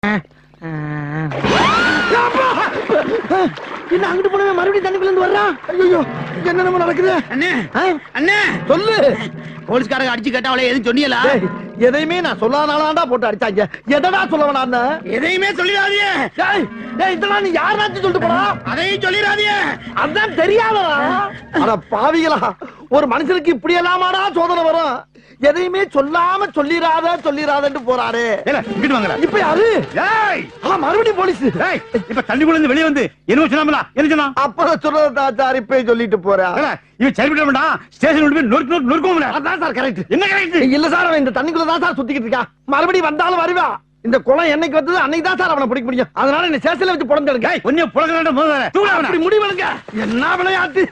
என்ன அங்கிட்டு போனவே மறுபடியும் தண்ணிக்குள்ள இருந்து வர்றான் ஐயோ என்ன நம்ம நடக்குது அண்ணே ஆ? அண்ணே சொல்லு போலீஸ்காரங்க அடிச்சு கேட்டா அவளை எதுவும் சொன்னீங்களா டேய், எதையுமே நான் சொல்லாதானாடா போட்டு அடிச்சாங்க எதடா சொல்ல வேணான்னு எதையுமே சொல்லிடாதீங்க டேய், டேய், இதெல்லாம் நீ யாராச்சும் சொல்லிட்டு போடா அதையும் சொல்லிடாதீங்க அதான் தெரியாதடா அட பாவிகளா ஒரு மனுஷனுக்கு இப்படி எல்லாமாடா சோதனை வரும் எதையுமே சொல்லாம சொல்லிராத சொல்லிராதன்னு போறாரு ஏல இங்கிட்டு வாங்கல இப்ப யாரு ஏய் ஆ, மறுபடியும் போலீஸ் ஏய் இப்ப தண்ணிக்குள்ள இருந்து வெளிய வந்து என்ன சொன்னாமல என்ன சொன்னா அப்புறம் சொல்றதா சார் இப்ப சொல்லிட்டு போறேன் ஏல, இவன் சரி பண்ண வேண்டாம் ஸ்டேஷன் கொண்டு போய் நொறுக்கு நொறுக்கு நொறுக்குவோம்ல அதான் சார் கரெக்ட் என்ன கரெக்ட் இல்ல சார் அவன் இந்த தண்ணிக்குள்ள தான் சார் சுத்திக்கிட்டு இருக்கா மறுபடியும் வந்தாலும் வருவா இந்த குளம் என்னைக்கு வந்தது அன்னைக்கு தான் சார் அவனை பிடிக்க முடியும் அதனால இந்த சேசல வச்சு புடஞ்சிடுங்க ஏய் ஒன்னே புலக வேண்டாம் முதல்ல தூள அப்படி முடிவெடுங்க என்ன விளையாட்டு